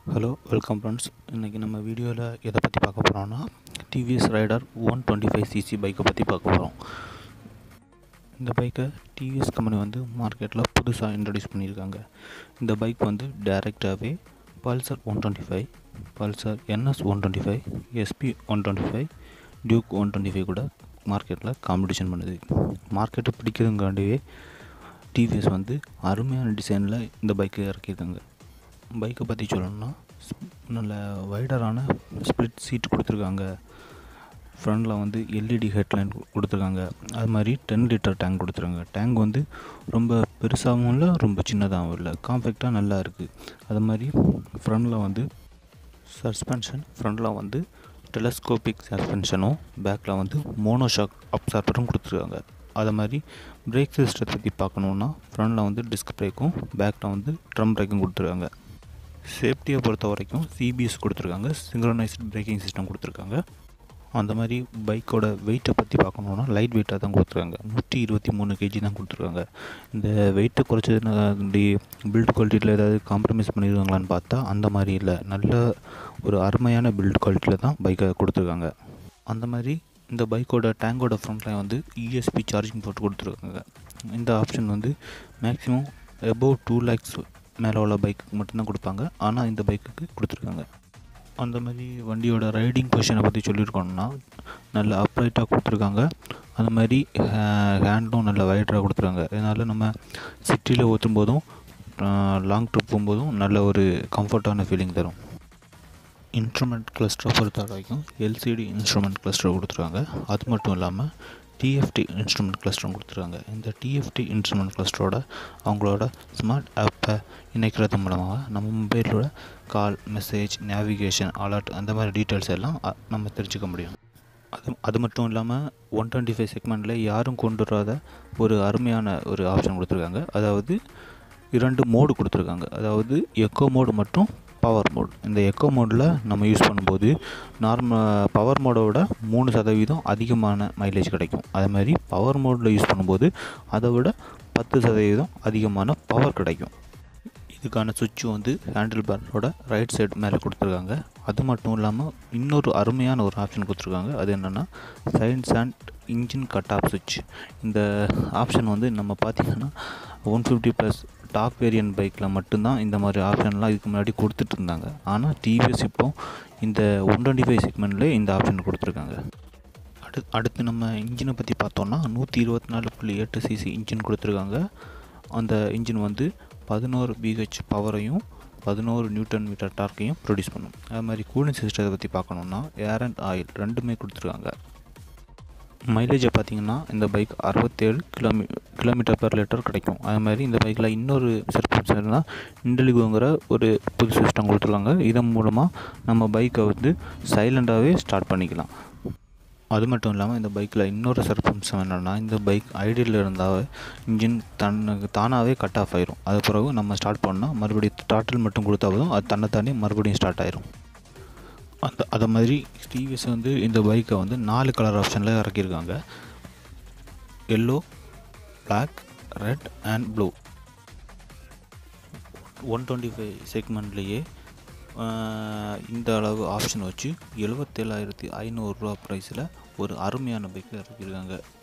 hello welcome friends இன்றைக்கி நம்ம வீடியோவில் எதை பற்றி பார்க்க போகிறோம்னா TVS Raider one twenty five CC பைக்கை பற்றி பார்க்க போகிறோம் இந்த பைக்கை டிவிஎஸ் கம்பெனி வந்து மார்க்கெட்டில் புதுசாக இன்ட்ரடியூஸ் பண்ணியிருக்காங்க இந்த பைக் வந்து டைரெக்டாகவே Pulsar one twenty five Pulsar NS one twenty five SP one twenty five Duke one twenty five கூட மார்க்கெட்டில் காம்படிஷன் பண்ணுது மார்க்கெட்டை பிடிக்கிறதுங்காண்டியே டிவிஎஸ் வந்து அருமையான டிசைனில் இந்த பைக்கை இறக்கியிருக்காங்க பைக்கை பற்றி சொல்லணும்னா ஸ்- நல்ல வைடரான ஸ்ப்ளிட் சீட் கொடுத்துருக்காங்க ஃப்ரண்டில் வந்து எல்இடி ஹெட்லைன் கொடுத்துருக்காங்க அது மாதிரி டென் லிட்டர் டேங்க் கொடுத்துருக்காங்க டேங்க் வந்து ரொம்ப பெருசாகவும் இல்லை ரொம்ப சின்னதாகவும் இல்லை காம்பேக்டாக நல்லா இருக்குது அது மாதிரி ஃப்ரண்டில் வந்து சஸ்பென்ஷன் ஃப்ரண்டில் வந்து டெலஸ்கோபிக் சஸ்பென்ஷனும் பேக்கில் வந்து மோனோஷாக் அப்சார்பரும் கொடுத்துருக்காங்க அது மாதிரி பிரேக் சிஸ்டத்தை பற்றி பார்க்கணுன்னா ஃப்ரண்டில் வந்து டிஸ்க் பிரேக்கும் பேக்கில் வந்து ட்ரம் பிரேக்கும் கொடுத்துருக்காங்க சேஃப்டியை பொறுத்த வரைக்கும் சிபிஎஸ் கொடுத்துருக்காங்க சிங்க்ரனைஸ்ட் பிரேக்கிங் சிஸ்டம் கொடுத்துருக்காங்க அந்த மாதிரி பைக்கோட வெயிட்டை பற்றி பார்க்கணுன்னா லைட் வெயிட்டாக தான் கொடுத்துருக்காங்க நூற்றி இருபத்தி மூணு கேஜி தான் கொடுத்துருக்காங்க இந்த வெயிட்டை குறைச்சதுனாடி பில்ட் குவாலிட்டியில் ஏதாவது காம்ப்ரமைஸ் பண்ணிடுவாங்களான்னு பார்த்தா அந்த மாதிரி இல்லை நல்ல ஒரு அருமையான பில்ட் குவாலிட்டியில் தான் பைக்கை கொடுத்துருக்காங்க அந்த மாதிரி இந்த பைக்கோட டேங்கோட ஃப்ரண்ட்லைன் வந்து இஎஸ்பி சார்ஜிங் போட்டு கொடுத்துருக்காங்க இந்த ஆப்ஷன் வந்து மேக்ஸிமம் எபோவ் டூ லேக்ஸ் மேலே உள்ள பைக்குக்கு மட்டும்தான் கொடுப்பாங்க ஆனால் இந்த பைக்குக்கு கொடுத்துருக்காங்க அந்த மாதிரி வண்டியோட ரைடிங் பொசிஷனை பற்றி சொல்லியிருக்கோம்னா நல்ல அப்ரைட்டாக கொடுத்துருக்காங்க அந்த மாதிரி ஹேண்டும் நல்ல வைடராக கொடுத்துருக்காங்க இதனால் நம்ம சிட்டியில் ஓட்டும் போதும் லாங் ட்ரிப் போகும்போதும் நல்ல ஒரு கம்ஃபர்ட்டான ஃபீலிங் தரும் இன்ஸ்ட்ருமெண்ட் கிளஸ்டரை பொறுத்த வரைக்கும் எல்சிடி இன்ஸ்ட்ருமெண்ட் கிளஸ்டர் கொடுத்துருக்காங்க அது மட்டும் இல்லாமல் டிஎஃப்டி இன்ஸ்ட்ருமெண்ட் கிளஸ்டரும் கொடுத்துருக்காங்க இந்த டிஎஃப்டி இன்ஸ்ட்ருமெண்ட் கிளஸ்டரோட அவங்களோட ஸ்மார்ட் ஆப்பை இணைக்கிறது மூலமாக நம்ம மொபைலோட கால் மெசேஜ் நேவிகேஷன் அலர்ட் அந்த மாதிரி டீட்டெயில்ஸ் எல்லாம் அ, நம்ம தெரிஞ்சுக்க முடியும் அது அது மட்டும் இல்லாமல் ஒன் டுவெண்ட்டி ஃபைவ் செக்மெண்ட்டில் யாரும் கொண்டு வராத ஒரு அருமையான ஒரு ஆப்ஷன் கொடுத்துருக்காங்க அதாவது இரண்டு மோடு கொடுத்துருக்காங்க அதாவது எக்கோ மோடு மட்டும் பவர் மோட் இந்த எக்கோ மோடில் நம்ம யூஸ் பண்ணும்போது நார்மல் பவர் மோடோட மூணு சதவீதம் அதிகமான மைலேஜ் கிடைக்கும் அதே மாதிரி பவர் மோடில் யூஸ் பண்ணும்போது அதை விட பத்து சதவீதம் அதிகமான பவர் கிடைக்கும் இதுக்கான சுவிட்ச் வந்து ஹேண்டில் பாரோட ரைட் சைடு மேலே கொடுத்துருக்காங்க அது மட்டும் இல்லாமல் இன்னொரு அருமையான ஒரு ஆப்ஷன் கொடுத்துருக்காங்க அது என்னென்னா signs and engine cut off சுவிட்ச் இந்த ஆப்ஷன் வந்து நம்ம பார்த்திங்கன்னா one fifty plus top variant பைக்கில் மட்டும்தான் இந்த மாதிரி ஆப்ஷன்லாம் இதுக்கு முன்னாடி கொடுத்துட்டு இருந்தாங்க ஆனால் டிவிஎஸ் இப்போ இந்த ஒன் டுவெண்ட்டி ஃபைவ் செக்மெண்ட்லேயே இந்த ஆப்ஷன் கொடுத்துருக்காங்க அடுத்து அடுத்து நம்ம இன்ஜினை பற்றி பார்த்தோம்னா நூற்றி இருபத்தி நாலு புள்ளி எட்டு சிசி இன்ஜின் கொடுத்துருக்காங்க அந்த இன்ஜின் வந்து பதினோரு பிஹெச் பவரையும் பதினோரு நியூட்டன் மீட்டர் டார்க்கையும் ப்ரொடியூஸ் பண்ணும் அது மாதிரி கூலிங் சிஸ்டத்தை பற்றி பார்க்கணுன்னா ஏர் அண்ட் ஆயில் ரெண்டுமே கொடுத்துருக்காங்க மைலேஜை பார்த்தீங்கன்னா இந்த பைக் அறுபத்தேழு கிலோமீ கிலோமீட்டர் பெர் லிட்டர் கிடைக்கும் அது மாதிரி இந்த பைக்கில் இன்னொரு சிறப்பு இன்டெலிகோங்கிற ஒரு புது சிஸ்டம் கொடுத்துருக்காங்க இதன் மூலமாக நம்ம பைக்கை வந்து சைலண்டாகவே ஸ்டார்ட் பண்ணிக்கலாம் அது மட்டும் இல்லாமல் இந்த பைக்கில் இன்னொரு சிறப்பம்சம் என்னென்னா இந்த பைக் ஐடியில் இருந்தால் இன்ஜின் தன்னுக்கு தானாகவே கட் ஆஃப் ஆயிரும் அது பிறகு நம்ம ஸ்டார்ட் பண்ணால் மறுபடியும் டாட்டில் மட்டும் கொடுத்தா போதும் அது தன்னை தானே மறுபடியும் ஸ்டார்ட் ஆயிரும் அந்த அதை மாதிரி டிவிஎஸ் வந்து இந்த பைக்கை வந்து நாலு கலர் ஆப்ஷனில் இறக்கியிருக்காங்க yellow black red and blue one twenty five செக்மெண்ட்லேயே இந்த அளவு ஆப்ஷன் வச்சு எழுபத்தேழாயிரத்தி ஐநூறுரூவா ப்ரைஸில் ஒரு அருமையான பைக்கை இறக்கியிருக்காங்க